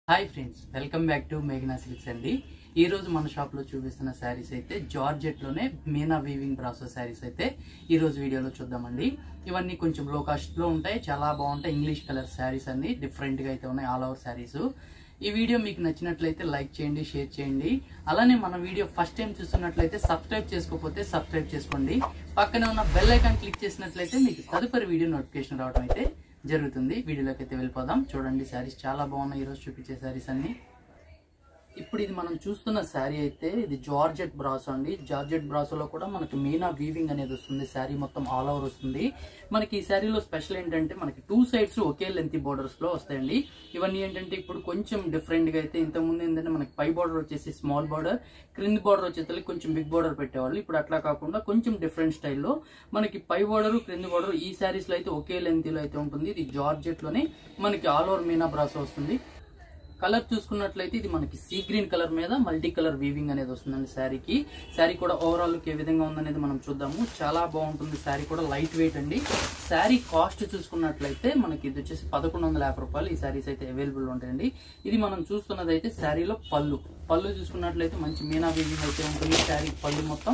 hi friends welcome back to మేఘనా silks అండి ఈ రోజు మన షాప్ లో చూపిస్తున్న శారీస్ అయితే జార్జెట్ లోనే మీనా వీవింగ్ ప్రాసెస్ శారీస్ అయితే ఈ రోజు వీడియోలో చూద్దామండి ఇవన్నీ కొంచెం లో కాస్ట్ లో ఉంటాయి చాలా బాగుంటాయి ఇంగ్లీష్ కలర్ శారీస్ అన్ని డిఫరెంట్ గా అయితే ఉన్నాయి ఆల్ ఓవర్ శారీస్ ఈ వీడియో మీకు నచ్చినట్లయితే లైక్ చేయండి షేర్ చేయండి అలానే మన వీడియో ఫస్ట్ టైం చూస్తున్నట్లయితే సబ్స్క్రైబ్ చేసుకోకపోతే సబ్స్క్రైబ్ చేసుకోండి పక్కనే ఉన్న బెల్ ఐకాన్ క్లిక్ చేసినట్లయితే మీకు తదుపరి వీడియో నోటిఫికేషన్ రావడం అయితే జరుగుతుంది వీడియోలోకి అయితే వెళ్ళిపోదాం చూడండి శారీస్ చాలా బాగున్నాయి ఈరోజు చూపించే శారీస్ అన్ని ఇప్పుడు ఇది మనం చూస్తున్న శారీ అయితే ఇది జార్జెట్ బ్రాసో అండి జార్జెట్ బ్రాసోలో కూడా మనకి మీనా వీవింగ్ అనేది వస్తుంది శారీ మొత్తం ఆల్ ఓవర్ వస్తుంది మనకి ఈ శారీలో స్పెషల్ ఏంటంటే మనకి టూ సైడ్స్ ఒకే లెంత్ బోర్డర్స్ లో వస్తాయండి ఇవన్నీ ఏంటంటే ఇప్పుడు కొంచెం డిఫరెంట్ గా అయితే ఇంతకుముందు ఏంటంటే మనకి పై బార్డర్ వచ్చేసి స్మాల్ బార్డర్ క్రింది బార్డర్ వచ్చేసరికి కొంచెం బిగ్ బార్డర్ పెట్టేవాళ్ళు ఇప్పుడు అట్లా కాకుండా కొంచెం డిఫరెంట్ స్టైల్లో మనకి పై బార్డర్ క్రింది బార్డర్ ఈ శారీస్ లో అయితే ఒకే లెంత్ లో అయితే ఉంటుంది ఇది జార్జెట్ లోనే మనకి ఆల్ ఓవర్ మీనా బ్రాసో వస్తుంది కలర్ చూసుకున్నట్లయితే ఇది మనకి సీ గ్రీన్ కలర్ మీద మల్టీ కలర్ వీవింగ్ అనేది వస్తుందండి శారీకి శారీ కూడా ఓవరాల్ లుక్ ఏ విధంగా ఉందనేది మనం చూద్దాము చాలా బాగుంటుంది శారీ కూడా లైట్ వెయిట్ అండి శారీ కాస్ట్ చూసుకున్నట్లయితే మనకి ఇది వచ్చేసి పదకొండు వందల యాభై రూపాయలు ఈ శారీస్ అయితే అవైలబుల్ ఉంటాయండి ఇది మనం చూస్తున్నది అయితే శారీలో పళ్ళు పళ్ళు చూసుకున్నట్లయితే మంచి మీనా వీవింగ్ అయితే ఉంటుంది శారీ పళ్ళు మొత్తం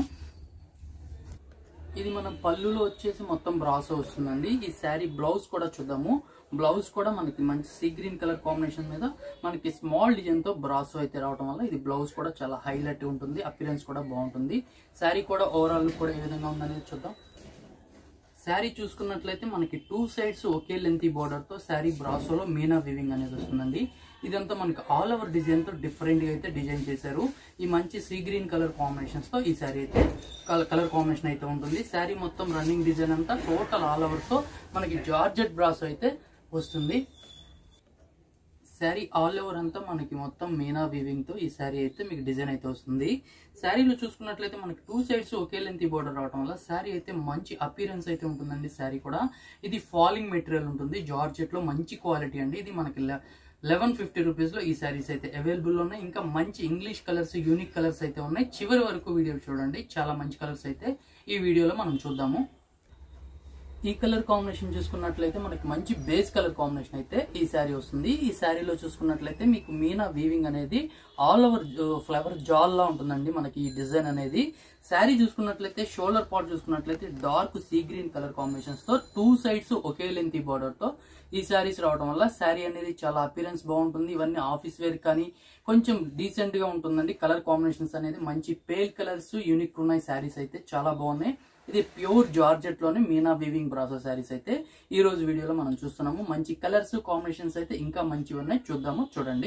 ఇది మనం పళ్ళులో వచ్చేసి మొత్తం బ్రాసో వస్తుందండి ఈ శారీ బ్లౌజ్ కూడా చూద్దాము బ్లౌజ్ కూడా మనకి మంచి సీ గ్రీన్ కలర్ కాంబినేషన్ మీద మనకి స్మాల్ డిజైన్ తో బ్రాసో అయితే రావడం వల్ల ఇది బ్లౌజ్ కూడా చాలా హైలైట్ ఉంటుంది అపిరెన్స్ కూడా బాగుంటుంది శారీ కూడా ఓవరాల్ కూడా ఏ విధంగా ఉందనేది చూద్దాం శారీ చూసుకున్నట్లయితే మనకి టూ సైడ్స్ ఒకే లెంత్ బోర్డర్ తో శారీ బ్రాసోలో మీనా వివింగ్ అనేది వస్తుందండి ఇదంతా మనకి ఆల్ ఓవర్ డిజైన్ తో డిఫరెంట్ గా అయితే డిజైన్ చేశారు ఈ మంచి సీ గ్రీన్ కలర్ కాంబినేషన్స్ తో ఈ శారీ అయితే కలర్ కాంబినేషన్ అయితే ఉంటుంది శారీ మొత్తం రన్నింగ్ డిజైన్ అంతా టోటల్ ఆల్ ఓవర్ తో మనకి జార్జెట్ బ్రాసో అయితే వస్తుంది శారీ ఆల్ ఓవర్ అంతా మనకి మొత్తం మీనా వీవింగ్ తో ఈ శారీ అయితే మీకు డిజైన్ అయితే వస్తుంది శారీలో చూసుకున్నట్లయితే మనకి టూ సైడ్స్ ఒకే లెంత్ బోర్డర్ రావడం వల్ల శారీ అయితే మంచి అపీరెన్స్ అయితే ఉంటుందండి శారీ కూడా ఇది ఫాలింగ్ మెటీరియల్ ఉంటుంది జార్జెట్ లో మంచి క్వాలిటీ అండి ఇది మనకి లెవెన్ ఫిఫ్టీ రూపీస్ లో ఈ శారీస్ అయితే అవైలబుల్ ఉన్నాయి ఇంకా మంచి ఇంగ్లీష్ కలర్స్ యూనిక్ కలర్స్ అయితే ఉన్నాయి చివరి వరకు వీడియో చూడండి చాలా మంచి కలర్స్ అయితే ఈ వీడియోలో మనం చూద్దాము ఈ కలర్ కాంబినేషన్ చూసుకున్నట్లయితే మనకి మంచి బేస్ కలర్ కాంబినేషన్ అయితే ఈ శారీ వస్తుంది ఈ శారీలో చూసుకున్నట్లయితే మీకు మీనా వీవింగ్ అనేది ఆల్ ఓవర్ ఫ్లవర్ జాల్ లా ఉంటుందండి మనకి ఈ డిజైన్ అనేది శారీ చూసుకున్నట్లయితే షోల్డర్ పార్ట్ చూసుకున్నట్లయితే dark sea green colour combinations తో టూ సైడ్స్ ఒకే లెంత్ బార్డర్ తో ఈ శారీస్ రావడం వల్ల శారీ అనేది చాలా అపిరెన్స్ బాగుంటుంది ఇవన్నీ ఆఫీస్ వేర్ కానీ కొంచెం డీసెంట్ గా ఉంటుందండి కలర్ కాంబినేషన్స్ అనేది మంచి పేల్ కలర్స్ యూనిక్ ఉన్నాయి శారీస్ అయితే చాలా బాగున్నాయి ఇది ప్యూర్ జార్జెట్ లోనే మీనా వీవింగ్ బ్రాసో శారీస్ అయితే ఈ రోజు వీడియోలో మనం చూస్తున్నాము మంచి కలర్స్ కాంబినేషన్స్ అయితే ఇంకా మంచివి ఉన్నాయి చూద్దాము చూడండి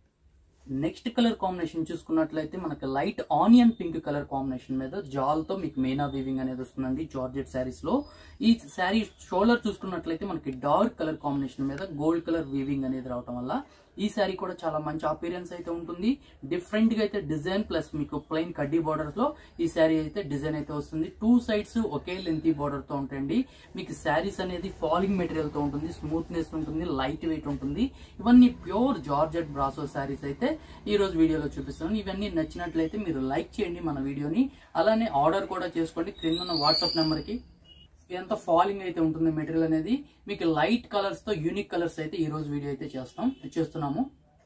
నెక్స్ట్ కలర్ కాంబినేషన్ చూసుకున్నట్లయితే మనకి light onion pink colour combination మీద జాల్ తో మీకు మీనా వీవింగ్ అనేది వస్తుందండి జార్జెట్ శారీస్ లో ఈ శారీ షోల్డర్ చూసుకున్నట్లయితే మనకి డార్క్ కలర్ కాంబినేషన్ మీద గోల్డ్ కలర్ వీవింగ్ అనేది రావడం వల్ల ఈ శారీ కూడా చాలా మంచి అపీరియన్స్ అయితే ఉంటుంది డిఫరెంట్ గా అయితే డిజైన్ ప్లస్ మీకు ప్లెయిన్ కడ్డీ బార్డర్స్ లో ఈ శారీ అయితే డిజైన్ అయితే వస్తుంది టూ సైడ్స్ ఒకే లెంత్ బార్డర్ తో ఉంటాయండి మీకు శారీస్ అనేది ఫాలింగ్ మెటీరియల్ తో ఉంటుంది స్మూత్నెస్ ఉంటుంది లైట్ వెయిట్ ఉంటుంది ఇవన్నీ ప్యూర్ జార్జెట్ బ్రాసో శారీస్ అయితే ఈ రోజు వీడియోలో చూపిస్తాను ఇవన్నీ నచ్చినట్లయితే మీరు లైక్ చేయండి మన వీడియోని అలానే ఆర్డర్ కూడా చేసుకోండి క్రింద ఉన్న వాట్సాప్ నెంబర్ కి ఎంత ఫాలింగ్ అయితే ఉంటుంది మెటీరియల్ అనేది మీకు లైట్ కలర్స్ తో యూనిక్ కలర్స్ అయితే ఈ రోజు వీడియో అయితే చేస్తాం చేస్తున్నాము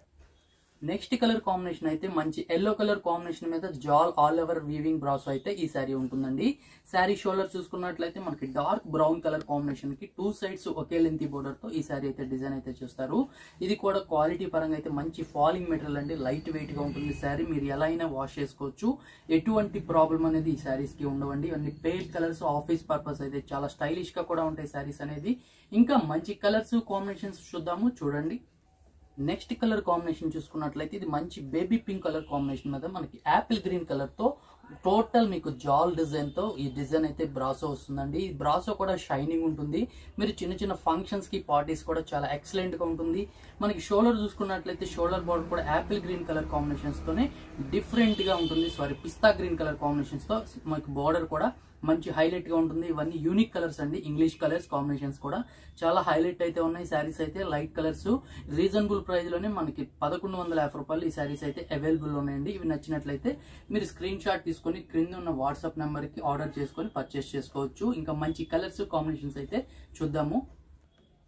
నెక్స్ట్ కలర్ కాంబినేషన్ అయితే మంచి ఎల్లో కలర్ కాంబినేషన్ మీద జాల్ ఆల్ ఓవర్ వీవింగ్ బ్రాస్ అయితే ఈ శారీ ఉంటుందండి శారీ షోల్డర్ చూసుకున్నట్లయితే మనకి డార్క్ బ్రౌన్ కలర్ కాంబినేషన్ కి టూ సైడ్స్ ఒకే లెంత్ బోర్డర్ తో ఈ శారీ అయితే డిజైన్ అయితే చేస్తారు ఇది కూడా క్వాలిటీ పరంగా అయితే మంచి ఫాలింగ్ మెటీరియల్ అండి లైట్ వెయిట్ గా ఉంటుంది శారీ మీరు ఎలా అయినా వాష్ చేసుకోవచ్చు ఎటువంటి ప్రాబ్లం అనేది ఈ శారీస్ కి ఉండవండి ఇవన్నీ పేల్ కలర్స్ ఆఫీస్ పర్పస్ అయితే చాలా స్టైలిష్ గా కూడా ఉంటాయి శారీస్ అనేది ఇంకా మంచి కలర్స్ కాంబినేషన్స్ చూద్దాము చూడండి నెక్స్ట్ కలర్ కాంబినేషన్ చూసుకున్నట్లయితే ఇది మంచి బేబీ పింక్ కలర్ కాంబినేషన్ మీద మనకి యాపిల్ గ్రీన్ కలర్ తో టోటల్ మీకు జాల్ డిజైన్ తో ఈ డిజైన్ అయితే బ్రాసో వస్తుందండి ఈ బ్రాసో కూడా షైనింగ్ ఉంటుంది మీరు చిన్న చిన్న ఫంక్షన్స్ కి పార్టీస్ కూడా చాలా ఎక్సలెంట్ గా ఉంటుంది మనకి షోల్డర్ చూసుకున్నట్లయితే షోల్డర్ బార్డర్ కూడా యాపిల్ గ్రీన్ కలర్ కాంబినేషన్స్ తోనే డిఫరెంట్ గా ఉంటుంది sorry pista green colour combinations తో మనకి బార్డర్ కూడా మంచి హైలైట్ గా ఉంటుంది ఇవన్నీ యూనిక్ కలర్స్ అండి ఇంగ్లీష్ కలర్స్ కాంబినేషన్స్ కూడా చాలా హైలైట్ అయితే ఉన్నాయి శారీస్ అయితే లైట్ కలర్స్ రీజనబుల్ ప్రైస్ లోనే మనకి పదకొండు వందల యాభై రూపాయలు ఈ శారీస్ అయితే అవైలబుల్ ఉన్నాయండి ఇవి నచ్చినట్లయితే మీరు స్క్రీన్ షాట్ తీసుకొని క్రింద ఉన్న వాట్సాప్ నెంబర్ కి ఆర్డర్ చేసుకొని పర్చేస్ చేసుకోవచ్చు ఇంకా మంచి కలర్స్ కాంబినేషన్స్ అయితే చూద్దాము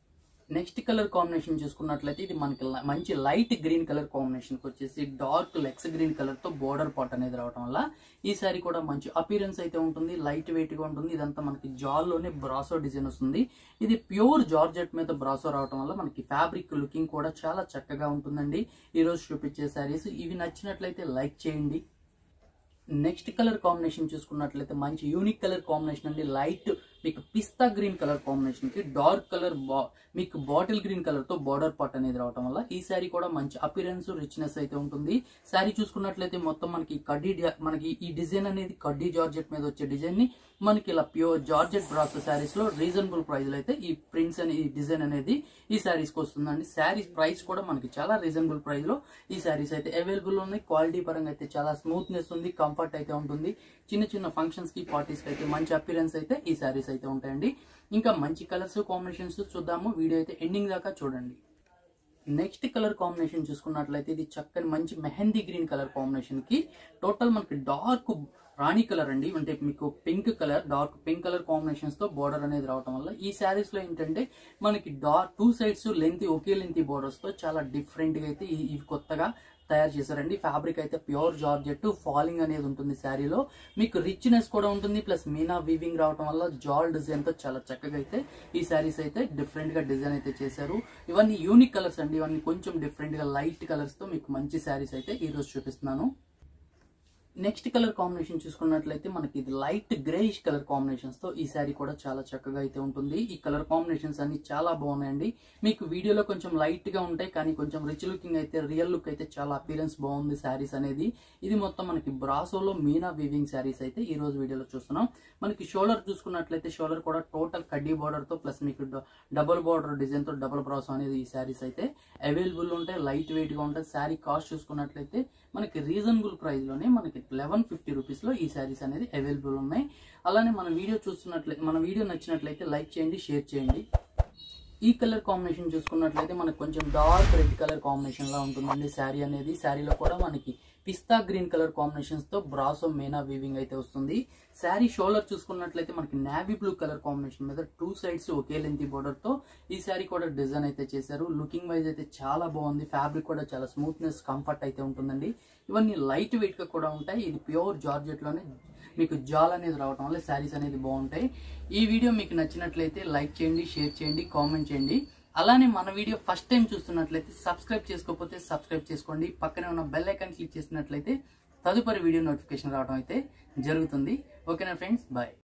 నెక్స్ట్ కలర్ కాంబినేషన్ చూసుకున్నట్లయితే ఇది మనకి ల- మంచి లైట్ గ్రీన్ కలర్ కాంబినేషన్ కి వచ్చేసి డార్క్ లెక్స్ గ్రీన్ కలర్ తో బోర్డర్ పాట్ అనేది రావడం వల్ల ఈ సారీ కూడా మంచి అపీరెన్స్ అయితే ఉంటుంది లైట్ వెయిట్ గా ఉంటుంది ఇదంతా మనకి జాల్ లోనే బ్రాసో డిజైన్ వస్తుంది ఇది ప్యూర్ జార్జెట్ మీద బ్రాసో రావడం వల్ల మనకి ఫ్యాబ్రిక్ లుకింగ్ కూడా చాలా చక్కగా ఉంటుందండి ఈ రోజు చూపించే సారీస్ ఇవి నచ్చినట్లయితే లైక్ చేయండి నెక్స్ట్ కలర్ కాంబినేషన్ చూసుకున్నట్లయితే మంచి యూనిక్ కలర్ కాంబినేషన్ అండి లైట్ మీకు పిస్తా గ్రీన్ కలర్ కాంబినేషన్ కి డార్క్ కలర్ మీకు బాటిల్ గ్రీన్ కలర్ తో బార్డర్ పార్ట్ అనేది రావడం వల్ల ఈ శారీ కూడా మంచి అపిరెన్స్ రిచ్నెస్ అయితే ఉంటుంది శారీ చూసుకున్నట్లయితే మొత్తం మనకి కడ్డీ డి- మనకి ఈ డిజైన్ అనేది కడ్డీ జార్జెట్ మీద వచ్చే డిజైన్ ని మనకి ఇలా ప్యూర్ జార్జెట్ బ్రాస్ శారీస్ లో రీజనబుల్ ప్రైస్ లో అయితే ఈ ప్రింట్స్ అనే ఈ డిజైన్ అనేది ఈ శారీస్ కి వస్తుందండి శారీస్ ప్రైస్ కూడా మనకి చాలా రీజనబుల్ ప్రైస్ లో ఈ శారీస్ అయితే అవైలబుల్ ఉన్నాయి క్వాలిటీ పరంగా అయితే చాలా స్మూత్నెస్ ఉంది కంఫర్ట్ అయితే ఉంటుంది చిన్న చిన్న ఫంక్షన్స్ కి పార్టీస్ కి అయితే మంచి అపిరెన్స్ అయితే ఈ శారీస్ అయితే ఉంటాయండి ఇంకా మంచి కలర్స్ కాంబినేషన్స్ చూద్దాము వీడియో అయితే ఎండింగ్ దాకా చూడండి నెక్స్ట్ కలర్ కాంబినేషన్ చూసుకున్నట్లయితే ఇది చక్కని మంచి మెహందీ గ్రీన్ కలర్ కాంబినేషన్ కి టోటల్ మనకి డార్క్ రాణి కలర్ అండి అంటే మీకు pink colour dark pink colour combinations తో బోర్డర్ అనేది రావడం వల్ల ఈ శారీస్ లో ఏంటంటే మనకి డార్క్ టూ సైడ్స్ లెంత్ ఒకే లెంత్ బోర్డర్స్ తో చాలా డిఫరెంట్ గా అయితే ఈ- ఇవి కొత్తగా తయారు చేశారండి ఫ్యాబ్రిక్ అయితే ప్యూర్ జార్జెట్ ఫాలింగ్ అనేది ఉంటుంది శారీలో మీకు రిచ్నెస్ కూడా ఉంటుంది ప్లస్ మీనా వీవింగ్ రావడం వల్ల జాల్ డిజైన్ తో చాలా చక్కగా అయితే ఈ శారీస్ అయితే డిఫరెంట్ గా డిజైన్ అయితే చేశారు ఇవన్నీ యూనిక్ కలర్స్ అండి ఇవన్నీ కొంచెం డిఫరెంట్ గా లైట్ కలర్స్ తో మీకు మంచి శారీస్ అయితే ఈ రోజు చూపిస్తున్నాను నెక్స్ట్ కలర్ కాంబినేషన్ చూసుకున్నట్లయితే మనకి ఇది లైట్ గ్రేయిష్ కలర్ కాంబినేషన్స్ తో ఈ శారీ కూడా చాలా చక్కగా అయితే ఉంటుంది ఈ కలర్ కాంబినేషన్స్ అన్ని చాలా బాగున్నాయండి మీకు వీడియోలో కొంచెం లైట్ గా ఉంటాయి కానీ కొంచెం రిచ్ లుకింగ్ అయితే రియల్ లుక్ అయితే చాలా అపీరెన్స్ బాగుంది శారీస్ అనేది ఇది మొత్తం మనకి బ్రాసోలో మీనా వీవింగ్ శారీస్ అయితే ఈ రోజు వీడియోలో చూస్తున్నాం మనకి షోల్డర్ చూసుకున్నట్లయితే షోల్డర్ కూడా టోటల్ కడ్డీ బార్డర్ తో ప్లస్ మీకు డబుల్ బార్డర్ డిజైన్ తో డబుల్ బ్రాసో అనేది ఈ శారీస్ అయితే అవైలబుల్ ఉంటాయి లైట్ వెయిట్ గా ఉంటాయి శారీ కాస్ట్ చూసుకున్నట్లయితే మనకి రీజనబుల్ ప్రైస్ లోనే మనకి లెవెన్ ఫిఫ్టీ రూపీస్ లో ఈ శారీస్ అనేది అవైలబుల్ ఉన్నాయి అలానే మన వీడియో చూస్తున్నట్లయితే మన వీడియో నచ్చినట్లయితే లైక్ చేయండి షేర్ చేయండి ఈ కలర్ కాంబినేషన్ చూసుకున్నట్లయితే మనకు కొంచెం డార్క్ రెడ్ కలర్ కాంబినేషన్ లా ఉంటుందండి శారీ అనేది శారీలో కూడా మనకి పిస్తా గ్రీన్ కలర్ కాంబినేషన్స్ తో బ్రాసో మేనా వీవింగ్ అయితే వస్తుంది శారీ షోల్డర్ చూసుకున్నట్లయితే మనకి నావీ బ్లూ కలర్ కాంబినేషన్ మీద టూ సైడ్స్ ఒకే లెంత్ బోర్డర్ తో ఈ శారీ కూడా డిజైన్ అయితే చేశారు లుకింగ్ వైజ్ అయితే చాలా బాగుంది ఫ్యాబ్రిక్ కూడా చాలా స్మూత్నెస్ కంఫర్ట్ అయితే ఉంటుందండి ఇవన్నీ లైట్ వెయిట్ గా కూడా ఉంటాయి ఇది ప్యూర్ జార్జెట్ లోనే మీకు జాల్ అనేది రావడం వల్ల శారీస్ అనేది బాగుంటాయి ఈ వీడియో మీకు నచ్చినట్లయితే లైక్ చేయండి షేర్ చేయండి కామెంట్ చేయండి అలానే మన వీడియో ఫస్ట్ టైం చూస్తున్నట్లయితే సబ్స్క్రైబ్ చేసుకోకపోతే సబ్స్క్రైబ్ చేసుకోండి పక్కనే ఉన్న బెల్ ఐకాన్ క్లిక్ చేసినట్లయితే తదుపరి వీడియో నోటిఫికేషన్ రావడం అయితే జరుగుతుంది ఓకేనా ఫ్రెండ్స్ బాయ్